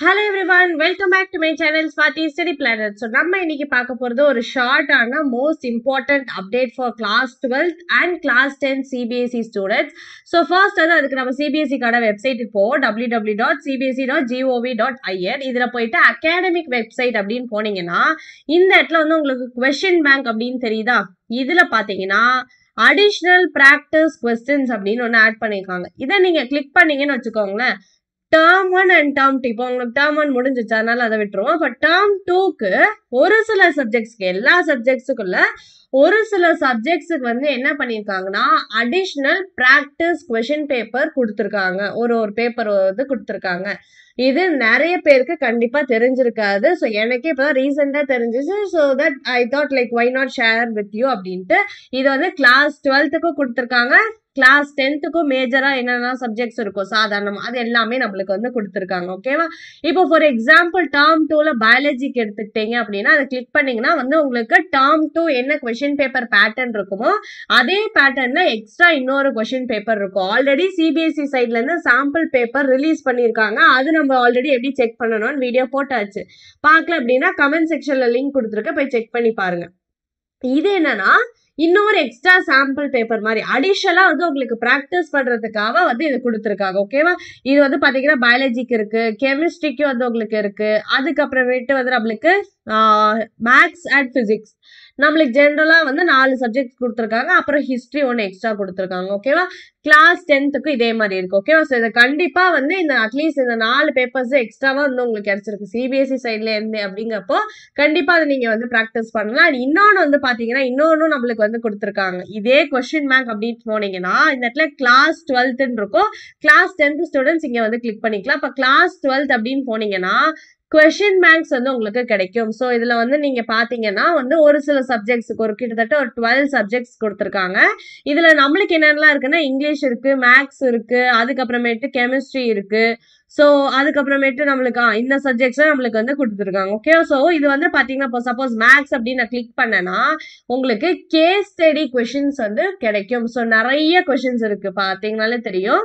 hello everyone welcome back to my channel Swathi study planet so நம்ம இன்னைக்கு பார்க்க போகிறது ஒரு ஷார்ட்டான most important update for class twelfth and class ten CBSE students so first வந்து அதுக்கு நம்ம சிபிஎஸ்சிக்கான வெப்சைட்டுக்கு போவோம் W W dot CBSE dot GOV dot IN இதில் போயிட்டு அகாடமிக் வெப்சைட் அப்படின்னு போனீங்கன்னா இந்த இடத்துல வந்து உங்களுக்கு கொஷின் பேங்க் அப்படின்னு தெரியுதா இதில் பார்த்தீங்கன்னா அடிஷ்னல் ப்ராக்டிஸ் கொஸ்டின்ஸ் அப்படின்னு ஒன்று ஆட் பண்ணியிருக்காங்க இதை நீங்கள் கிளிக் பண்ணீங்கன்னு வச்சுக்கோங்களேன் term one and term two இப்போ உங்களுக்கு டேர்ம் ஒன் முடிஞ்சிச்சு அதனால அதை விட்டுருவோம் இப்போ டேர்ம் டூக்கு ஒரு சில சப்ஜெக்ட்ஸ்க்கு எல்லா சப்ஜெக்ட்ஸுக்குள்ள ஒரு சில சப்ஜெக்ட்ஸுக்கு வந்து என்ன பண்ணியிருக்காங்கன்னா அடிஷ்னல் ப்ராக்டிஸ் கொஷின் பேப்பர் கொடுத்துருக்காங்க ஒரு ஒரு பேப்பர் வந்து கொடுத்துருக்காங்க இது நிறைய பேருக்கு கண்டிப்பாக தெரிஞ்சிருக்காது ஸோ எனக்கே இப்போ தான் ரீசெண்டாக தெரிஞ்சிச்சு so that I thought like why not share with you அப்படின்ட்டு இது வந்து கிளாஸ் டுவெல்த்துக்கும் கொடுத்துருக்காங்க கிளாஸ் டென்த்துக்கும் மேஜராக என்னென்ன சப்ஜெக்ட்ஸ் இருக்கும் சாதாரணமாக அது எல்லாமே நம்மளுக்கு வந்து கொடுத்துருக்காங்க ஓகேவா இப்போ ஃபார் எக்ஸாம்பிள் டேர்ம் டூவில் பயாலஜிக்கு எடுத்துக்கிட்டீங்க அப்படின்னா அதை கிளிக் பண்ணிங்கன்னா வந்து உங்களுக்கு டேர்ம் டூ என்ன கொஷின் பேப்பர் பேட்டர்ன் இருக்குமோ அதே பேட்டர்னில் எக்ஸ்ட்ரா இன்னொரு கொஷின் பேப்பர் இருக்கும் ஆல்ரெடி சிபிஎஸ்சி சைட்லேருந்து சாம்பிள் பேப்பர் ரிலீஸ் பண்ணியிருக்காங்க அது நம்ம ஆல்ரெடி எப்படி செக் பண்ணணும்னு வீடியோ போட்டாச்சு பார்க்கல அப்படின்னா கமெண்ட் செக்ஷனில் லிங்க் கொடுத்துருக்க போய் செக் பண்ணி பாருங்க இது என்னன்னா இன்னொரு எக்ஸ்ட்ரா சாம்பிள் பேப்பர் மாதிரி அடிஷனலாக வந்து உங்களுக்கு ப்ராக்டிஸ் பண்ணுறதுக்காக வந்து இது கொடுத்துருக்காங்க ஓகேவா இது வந்து பார்த்தீங்கன்னா பயாலஜிக்கு இருக்குது கெமிஸ்ட்ரிக்கும் வந்து உங்களுக்கு இருக்குது அதுக்கப்புறமேட்டு வந்து நம்மளுக்கு மேக்ஸ் அண்ட் ஃபிசிக்ஸ் நம்மளுக்கு ஜென்ரலாக வந்து நாலு சப்ஜெக்ட் கொடுத்துருக்காங்க அப்புறம் ஹிஸ்ட்ரி ஒன்று எக்ஸ்ட்ரா கொடுத்துருக்காங்க ஓகேவா கிளாஸ் டென்த்துக்கும் இதே மாதிரி இருக்கு ஓகேவா ஸோ இதை கண்டிப்பாக வந்து இந்த அட்லீஸ்ட் இந்த நாலு பேப்பர்ஸ் எக்ஸ்ட்ராவாக வந்து உங்களுக்கு கிடச்சிருக்கு சிபிஎஸ்சி சைட்ல இருந்து அப்படிங்கிறப்போ கண்டிப்பாக அதை நீங்கள் வந்து ப்ராக்டிஸ் பண்ணலாம் அண்ட் இன்னொன்று வந்து பார்த்தீங்கன்னா இன்னொன்றும் நம்மளுக்கு வந்து கொடுத்துருக்காங்க இதே கொஷின் பேங்க் அப்படின்னு போனீங்கன்னா இந்த இடத்துல கிளாஸ் டுவெல்த்துன்னு இருக்கும் கிளாஸ் டென்த் ஸ்டூடெண்ட்ஸ் இங்கே வந்து கிளிக் பண்ணிக்கலாம் இப்போ கிளாஸ் டுவெல்த் அப்படின்னு போனீங்கன்னா கொஷின் பேங்க்ஸ் வந்து உங்களுக்கு கிடைக்கும் ஸோ இதில் வந்து நீங்கள் பார்த்தீங்கன்னா வந்து ஒரு சில சப்ஜெக்ட்ஸுக்கு ஒரு கிட்டத்தட்ட ஒரு டுவெல் சப்ஜெக்ட்ஸ் கொடுத்துருக்காங்க இதில் நம்மளுக்கு என்னென்னலாம் இருக்குன்னா இங்கிலீஷ் இருக்குது மேக்ஸ் இருக்குது அதுக்கப்புறமேட்டு கெமிஸ்ட்ரி இருக்குது ஸோ அதுக்கப்புறமேட்டு நம்மளுக்கு இந்த சப்ஜெக்ட்ஸும் நம்மளுக்கு வந்து கொடுத்துருக்காங்க ஓகே ஸோ இது வந்து பார்த்தீங்கன்னா இப்போ சப்போஸ் மேக்ஸ் அப்படின்னு நான் கிளிக் பண்ணேன்னா உங்களுக்கு கேஸ் ஸ்டடி கொஷின்ஸ் வந்து கிடைக்கும் ஸோ நிறைய கொஷின்ஸ் இருக்குது பார்த்தீங்கனாலே தெரியும்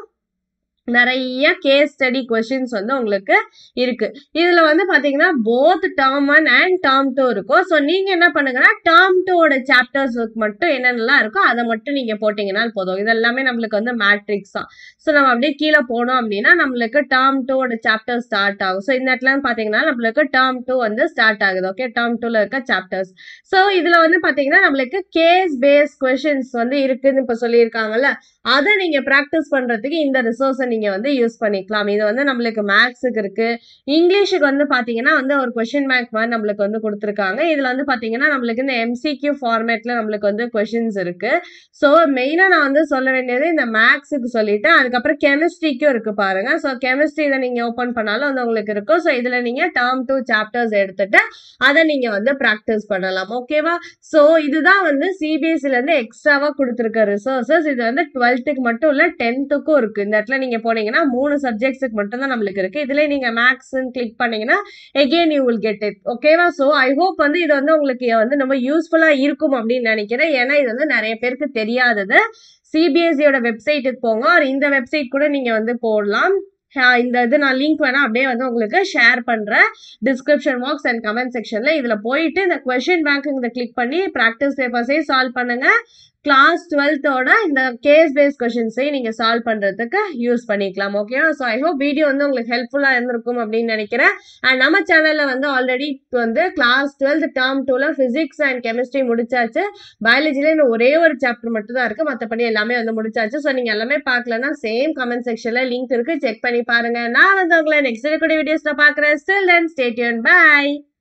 நிறைய கேஸ் ஸ்டடி கொஷின்ஸ் வந்து உங்களுக்கு இருக்கு இதுல வந்து பாத்தீங்கன்னா both term one and term two இருக்கும் ஸோ நீங்க என்ன பண்ணுங்கன்னா டேர்ம் டூவோட சாப்டர்ஸ் மட்டும் என்னென்னலாம் இருக்கோ அதை மட்டும் நீங்க போட்டீங்கன்னா போதும் இது எல்லாமே நம்மளுக்கு வந்து மேட்ரிக்ஸ் தான் ஸோ நம்ம அப்படியே கீழே போனோம் அப்படின்னா நம்மளுக்கு டேர்ம் டூவோட சாப்டர் ஸ்டார்ட் ஆகும் ஸோ இந்த இடத்துல பாத்தீங்கன்னா நம்மளுக்கு டேர்ம் டூ வந்து ஸ்டார்ட் ஆகுது ஓகே டேர்ம் டூல இருக்க சாப்டர்ஸ் ஸோ இதுல வந்து பாத்தீங்கன்னா நம்மளுக்கு கேஸ் பேஸ் கொஷின்ஸ் வந்து இருக்குன்னு இப்போ சொல்லியிருக்காங்கல்ல அதை நீங்க ப்ராக்டிஸ் பண்றதுக்கு இந்த ரிசோர்ஸை நீங்க வந்து யூஸ் பண்ணிக்கலாம் இது வந்து நம்மளுக்கு மேக்ஸுக்கு இருக்கு இங்கிலீஷுக்கு வந்து பாத்தீங்கன்னா வந்து ஒரு கொஷின் பேங்க் மாதிரி நம்மளுக்கு வந்து கொடுத்துருக்காங்க இதுல வந்து பாத்தீங்கன்னா நம்மளுக்கு இந்த எம்சிக்யூ ஃபார்மேட்ல நம்மளுக்கு வந்து கொஷின்ஸ் இருக்கு ஸோ மெயினா நான் வந்து சொல்ல வேண்டியது இந்த மேக்ஸுக்கு சொல்லிட்டேன் அதுக்கப்புறம் கெமிஸ்ட்ரிக்கும் இருக்கு பாருங்க ஸோ கெமிஸ்ட்ரி இதை நீங்க ஓப்பன் பண்ணாலும் வந்து உங்களுக்கு இருக்கும் ஸோ இதுல நீங்க டேர்ம் டூ சாப்டர்ஸ் எடுத்துட்டு அதை நீங்க வந்து ப்ராக்டிஸ் பண்ணலாம் ஓகேவா ஸோ இதுதான் வந்து சிபிஎஸ்சில இருந்து எக்ஸ்ட்ராவா கொடுத்துருக்க ரிசோர்சஸ் இது வந்து டுவெல்த்துக்கு மட்டும் இல்ல டென்த்துக்கும் இருக்கு இந்த இடத்துல நீங்க போனீங்கன்னா மூணு சப்ஜெக்ட்ஸுக்கு மட்டும் தான் நம்மளுக்கு இருக்கு இதுல நீங்க மேக்ஸ்ன்னு கிளிக் பண்ணீங்கன்னா again you will get it ஓகேவா ஸோ ஐ ஹோப் வந்து இது வந்து உங்களுக்கு வந்து ரொம்ப யூஸ்ஃபுல்லா இருக்கும் அப்படின்னு நினைக்கிறேன் ஏன்னா இது வந்து நிறைய பேருக்கு தெரியாதது சிபிஎஸ்சியோட வெப்சைட்டுக்கு போங்க ஒரு இந்த வெப்சைட் கூட நீங்க வந்து போடலாம் இந்த இது நான் லிங்க் வேணா அப்படியே வந்து உங்களுக்கு ஷேர் பண்றேன் டிஸ்கிரிப்ஷன் பாக்ஸ் அண்ட் கமெண்ட் செக்ஷன்ல இதுல போயிட்டு இந்த கொஷின் பேங்க் இதை கிளிக் பண்ணி ப்ராக்டிஸ் பேப்பர்ஸே சால்வ் பண்ணுங்க கிளாஸ் டுவெல்த்தோட இந்த கேஸ் பேஸ் கொஷின்ஸையும் நீங்கள் சால்வ் பண்ணுறதுக்கு யூஸ் பண்ணிக்கலாம் ஓகேவா ஸோ ஐ ஹோப் வீடியோ வந்து உங்களுக்கு ஹெல்ப்ஃபுல்லாக இருந்திருக்கும் அப்படின்னு நினைக்கிறேன் அண்ட் நம்ம சேனலில் வந்து ஆல்ரெடி வந்து கிளாஸ் டுவெல்த் டேர்ம் டூவில் ஃபிசிக்ஸ் அண்ட் கெமிஸ்ட்ரி முடிச்சாச்சு பயாலஜியில் இன்னும் ஒரே ஒரு சாப்டர் மட்டும் தான் இருக்குது மற்றபடி எல்லாமே வந்து முடிச்சாச்சு ஸோ நீங்கள் எல்லாமே பார்க்கலன்னா சேம் கமெண்ட் செக்ஷனில் லிங்க் இருக்குது செக் பண்ணி பாருங்கள் நான் வந்து உங்களை நெக்ஸ்ட் இருக்கக்கூடிய வீடியோஸில் பார்க்குறேன் ஸ்டில் தென் ஸ்டேட்யூன் பாய்